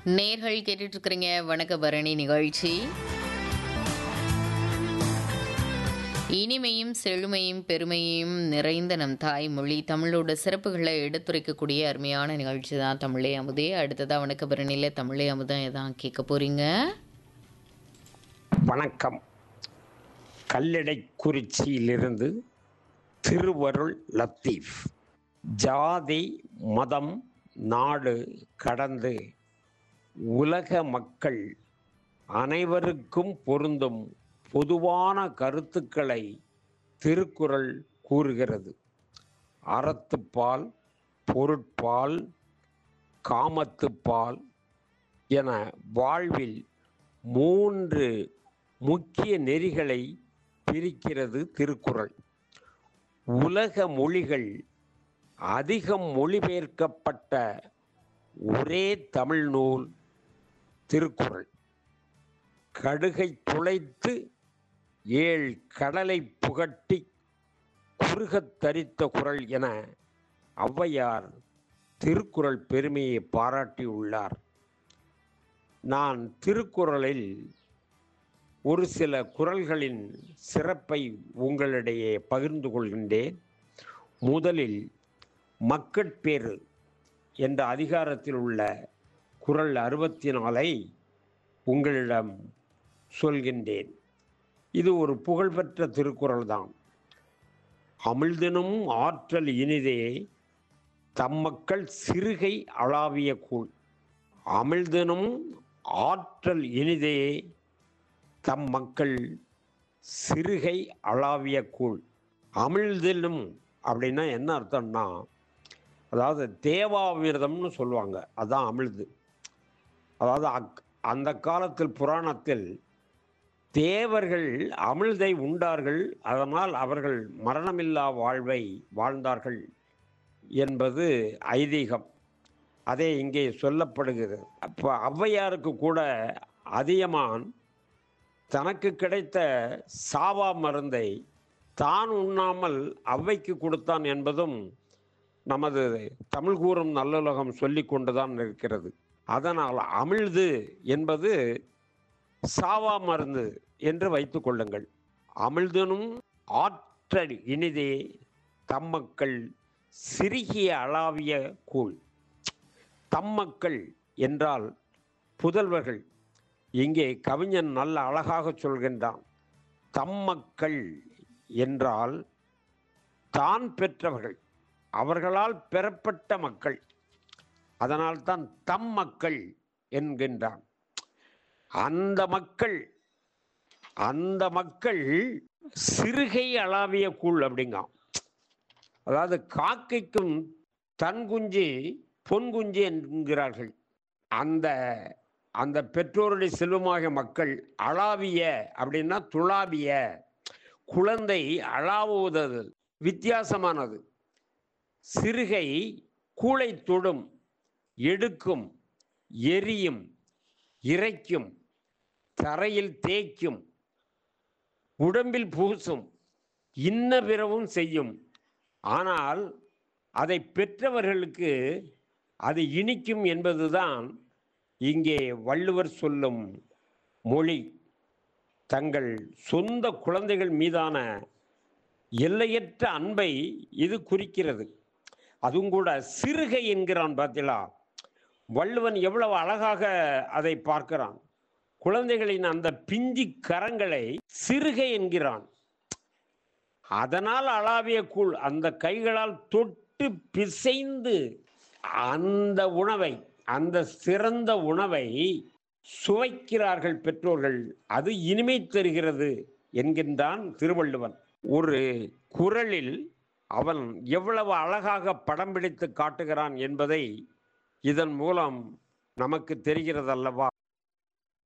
நேர்கள் கேட்டுட்டு இருக்கிறீங்க வணக்க பரணி நிகழ்ச்சி இனிமையும் செழுமையும் பெருமையும் நிறைந்த நம் தாய்மொழி தமிழோட சிறப்புகளை எடுத்துரைக்கக்கூடிய அருமையான நிகழ்ச்சி தான் தமிழே அமுதே அடுத்ததாக வணக்க பரணியில் தமிழே அமுதம் எதான் கேட்க போறீங்க வணக்கம் கல்லடைக்குறிச்சியிலிருந்து திருவருள் லத்தீஃப் ஜாதி மதம் நாடு கடந்து உலக மக்கள் அனைவருக்கும் பொருந்தும் பொதுவான கருத்துக்களை திருக்குறள் கூறுகிறது அறத்துப்பால் பொருட்பால் காமத்துப்பால் என வாழ்வில் மூன்று முக்கிய நெறிகளை பிரிக்கிறது திருக்குறள் உலக மொழிகள் அதிகம் மொழிபெயர்க்கப்பட்ட ஒரே தமிழ் நூல் திருக்குறள் கடுகை துளைத்து ஏழ் கடலை புகட்டி குறுகத் தரித்த குரல் என ஔவையார் திருக்குறள் பெருமையை பாராட்டியுள்ளார் நான் திருக்குறளில் ஒரு சில குறள்களின் சிறப்பை உங்களிடையே பகிர்ந்து கொள்கின்றேன் முதலில் மக்கட்பேறு என்ற அதிகாரத்தில் உள்ள குறள் அறுபத்தி நாலை உங்களிடம் சொல்கின்றேன் இது ஒரு புகழ்பெற்ற திருக்குறள் தான் அமிழ்தினும் ஆற்றல் இனிதே தம்மக்கள் சிறுகை அளாவிய கூழ் அமிழ்தினும் ஆற்றல் இனிதே தம் மக்கள் சிறுகை அளாவிய கூழ் அமிழ்திலும் அப்படின்னா என்ன அர்த்தம்னா அதாவது தேவாவிரதம்னு சொல்லுவாங்க அதான் அமிழ்து அதாவது அக் அந்த காலத்தில் புராணத்தில் தேவர்கள் அமிழ்தை உண்டார்கள் அதனால் அவர்கள் மரணமில்லா வாழ்வை வாழ்ந்தார்கள் என்பது ஐதீகம் அதே இங்கே சொல்லப்படுகிறது அப்போ ஔவையாருக்கு கூட அதியமான் தனக்கு கிடைத்த சாவா மருந்தை தான் உண்ணாமல் ஔவைக்கு கொடுத்தான் என்பதும் நமது தமிழ் கூறும் நல்லுலகம் சொல்லி கொண்டுதான் இருக்கிறது அதனால் அமிழ்து என்பது சாவா மருந்து என்று வைத்துக் கொள்ளுங்கள் அமிழ்தனும் ஆற்றல் இனிதே தம்மக்கள் சிறுகிய அளாவிய கூழ் தம்மக்கள் என்றால் புதல்வர்கள் இங்கே கவிஞன் நல்ல அழகாக சொல்கின்றான் தம்மக்கள் என்றால் தான் பெற்றவர்கள் அவர்களால் பெறப்பட்ட மக்கள் அதனால்தான் தம் மக்கள் என்கின்றான் அந்த மக்கள் அந்த மக்கள் சிறுகை அளாவிய கூழ் அப்படிங்கான் அதாவது காக்கைக்கும் தன் குஞ்சு பொன் குஞ்சு என்கிறார்கள் அந்த அந்த பெற்றோருடைய செல்வமாகிய மக்கள் அளாவிய அப்படின்னா துளாவிய குழந்தை அளாவுவது வித்தியாசமானது சிறுகை கூளை தொடும் எடுக்கும் எரியும் இறைக்கும் தரையில் தேய்க்கும் உடம்பில் பூசும் இன்ன பிறவும் செய்யும் ஆனால் அதை பெற்றவர்களுக்கு அது இனிக்கும் என்பதுதான் இங்கே வள்ளுவர் சொல்லும் மொழி தங்கள் சொந்த குழந்தைகள் மீதான எல்லையற்ற அன்பை இது குறிக்கிறது அதுவும் கூட சிறுகை என்கிறான் பார்த்தீங்களா வள்ளுவன் எவ்வளவு அழகாக அதை பார்க்கிறான் குழந்தைகளின் அந்த பிஞ்சி கரங்களை சிறுகை என்கிறான் அதனால் அளாவிய கூழ் அந்த கைகளால் தொட்டு பிசைந்து அந்த உணவை அந்த சிறந்த உணவை சுவைக்கிறார்கள் பெற்றோர்கள் அது இனிமை தருகிறது என்கின்றான் திருவள்ளுவன் ஒரு குரலில் அவன் எவ்வளவு அழகாக படம் பிடித்து காட்டுகிறான் என்பதை இதன் மூலம் நமக்கு தெரிகிறது அல்லவா